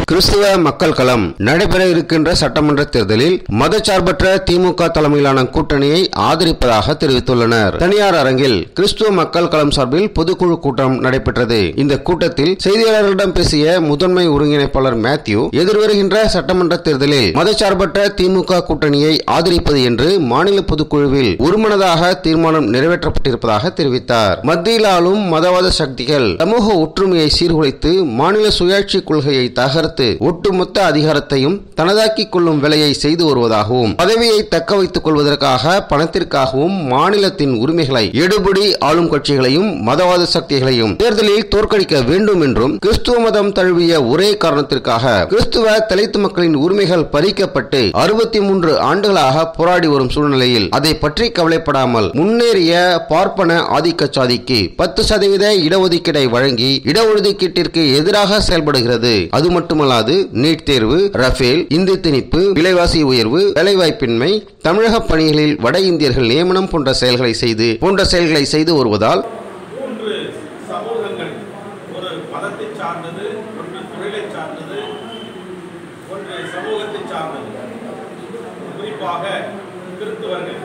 கிறிஸ்துவ மக்கள் களம் நடைபெற இருக்கின்ற சட்டமன்ற தேர்தலில் மதச்சார்பற்ற திமுக தலைமையிலான கூட்டணியை ஆதரிப்பதாக தெரிவித்துள்ளனர் தனியார் அரங்கில் கிறிஸ்துவ மக்கள் களம் சார்பில் பொதுக்குழு கூட்டம் நடைபெற்றது இந்த கூட்டத்தில் செய்தியாளர்களிடம் பேசிய முதன்மை ஒருங்கிணைப்பாளர் மேத்யூ எதிர்வருகின்ற சட்டமன்ற தேர்தலில் மதச்சார்பற்ற திமுக கூட்டணியை ஆதரிப்பது என்று மாநில பொதுக்குழுவில் ஒருமனதாக தீர்மானம் நிறைவேற்றப்பட்டிருப்பதாக தெரிவித்தார் மத்தியில் ஆளும் மதவாத சக்திகள் சமூக ஒற்றுமையை சீர்குலைத்து மாநில சுயாட்சி கொள்கையை தகர்த்து ஒட்டுமொத்த அதிகாரத்தையும் தனதாக்கிக் கொள்ளும் வேலையை செய்து வருவதாகவும் பதவியை தக்க வைத்துக் கொள்வதற்காக பணத்திற்காகவும் மாநிலத்தின் உரிமைகளை எடுபடி ஆளும் கட்சிகளையும் மதவாத சக்திகளையும் தேர்தலில் தோற்கடிக்க வேண்டும் என்றும் கிறிஸ்துவ மதம் தழுவிய ஒரே காரணத்திற்காக கிறிஸ்துவ தலித்து மக்களின் உரிமைகள் பறிக்கப்பட்டு அறுபத்தி மூன்று ஆண்டுகளாக போராடி வரும் சூழ்நிலையில் அதை பற்றி கவலைப்படாமல் முன்னேறிய பார்ப்பன ஆதிக்க சாதிக்கு பத்து சதவீத இடஒதுக்கீடை வழங்கி இடஒதுக்கீட்டிற்கு எதிராக செயல்படுகிறது அது மட்டுமல்லாது நீட் தேர்வு ரஃபேல் இந்தி திணிப்பு விலைவாசி உயர்வு வேலைவாய்ப்பின்மை தமிழக பணிகளில் வட இந்தியர்கள் நியமனம் போன்ற செயல்களை செய்து போன்ற செயல்களை செய்து வருவதால் மூன்று சமூகங்கள் ஒரு மதத்தை சார்ந்தது ஒன்று தொழிலை சார்ந்தது ஒன்று சமூகத்தை சார்ந்தது குறிப்பாக கிறிஸ்துவர்கள்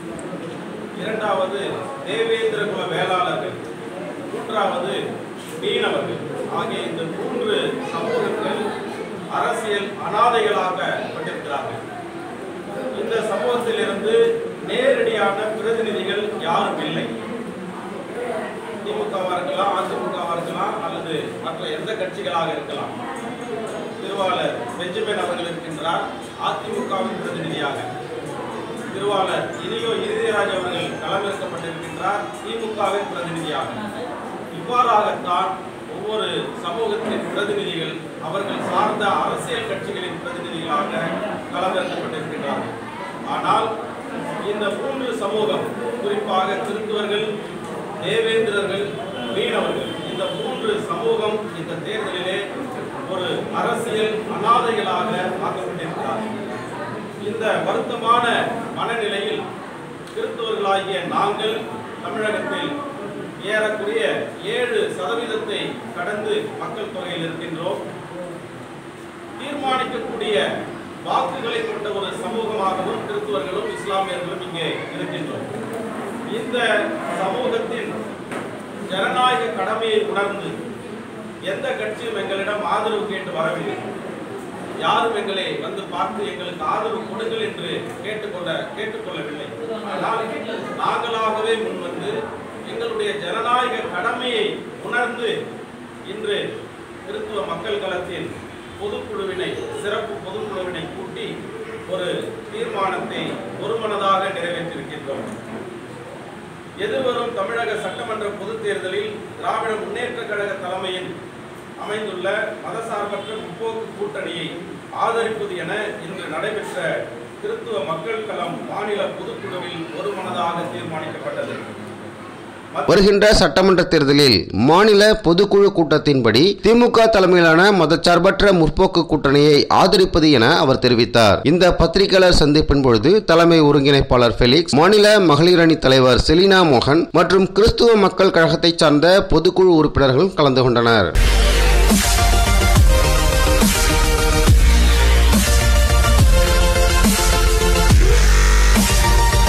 இரண்டாவது தேவேந்திர குல வேளாளர்கள் மூன்றாவது மீனவர்கள் ஆகிய இந்த மூன்று சமூகங்கள் அரசியல் அனாதைகளாக பட்டிருக்கிறார்கள் இந்த சமூகத்திலிருந்து நேரடியான பிரதிநிதிகள் யாரும் இல்லை திமுகவா இருக்கலாம் அதிமுகவா இருக்கலாம் அல்லது மற்ற எந்த கட்சிகளாக இருக்கலாம் திருவாளர் பெஞ்சமின் அவர்கள் இருக்கின்றார் அதிமுகவின் பிரதிநிதியாக திருவாளர் இனியோ இறுதிராஜ் அவர்கள் களமிறக்கப்பட்டிருக்கின்றார் திமுகவின் பிரதிநிதியாக இவ்வாறாகத்தான் ஒவ்வொரு சமூகத்தின் பிரதிநிதிகள் அவர்கள் சார்ந்த அரசியல் கட்சிகளின் பிரதிநிதிகளாக களமிறக்கப்பட்டிருக்கின்றார்கள் ஆனால் இந்த மூன்று சமூகம் குறிப்பாக கிறிஸ்துவர்கள் தேவேந்திரர்கள் மீனவர்கள் இந்த மூன்று சமூகம் இந்த தேர்தலிலே ஒரு அரசியல் அனாதைகளாக ஆக்கப்பட்டிருக்கிறார்கள் இந்த வருத்தமான மனநிலையில் கிறிஸ்தவர்களாகிய நாங்கள் தமிழகத்தில் ஏறக்குறைய ஏழு சதவீதத்தை கடந்து மக்கள் தொகையில் இருக்கின்றோம் தீர்மானிக்கக்கூடிய வாக்குகளை கொண்ட ஒரு சமூகமாகவும் கிறிஸ்துவர்களும் இஸ்லாமியர்களும் இங்கே இருக்கின்றோம் இந்த சமூகத்தின் ஜனநாயக கடமையை உணர்ந்து எந்த கட்சியும் எங்களிடம் ஆதரவு கேட்டு வரவில்லை யாரும் எங்களை வந்து பார்த்து எங்களுக்கு ஆதரவு கொடுங்கள் என்று கேட்டுக்கொள்ள கேட்டுக்கொள்ளவில்லை ஆனால் நாங்களாகவே முன்வந்து எங்களுடைய ஜனநாயக கடமையை உணர்ந்து இன்று கிறிஸ்துவ மக்கள் களத்தின் பொதுக்குழுவினை சிறப்பு பொதுக்குழுவினை கூட்டி ஒரு தீர்மானத்தை ஒருமனதாக நிறைவேற்றியிருக்கின்றோம் எதிர்வரும் தமிழக சட்டமன்ற பொதுத் தேர்தலில் திராவிட முன்னேற்ற கழக தலைமையில் அமைந்துள்ள மதசார்பற்ற முற்போக்கு கூட்டணியை ஆதரிப்பது என இன்று நடைபெற்ற கிறிஸ்துவ மக்கள் களம் மாநில பொதுக்குழுவில் ஒருமனதாக தீர்மானிக்கப்பட்டது வருகின்ற சட்டமன்ற தேர்தலில் மாநில பொதுக்குழு கூட்டத்தின்படி திமுக தலைமையிலான மதச்சார்பற்ற முற்போக்கு கூட்டணியை ஆதரிப்பது என அவர் தெரிவித்தார் இந்த பத்திரிகையாளர் சந்திப்பின் பொழுது தலைமை ஒருங்கிணைப்பாளர் பெலிக்ஸ் மாநில மகளிர் அணி தலைவர் செலினா மோகன் மற்றும் கிறிஸ்துவ மக்கள் கழகத்தைச் சார்ந்த பொதுக்குழு உறுப்பினர்கள் கலந்து கொண்டனர்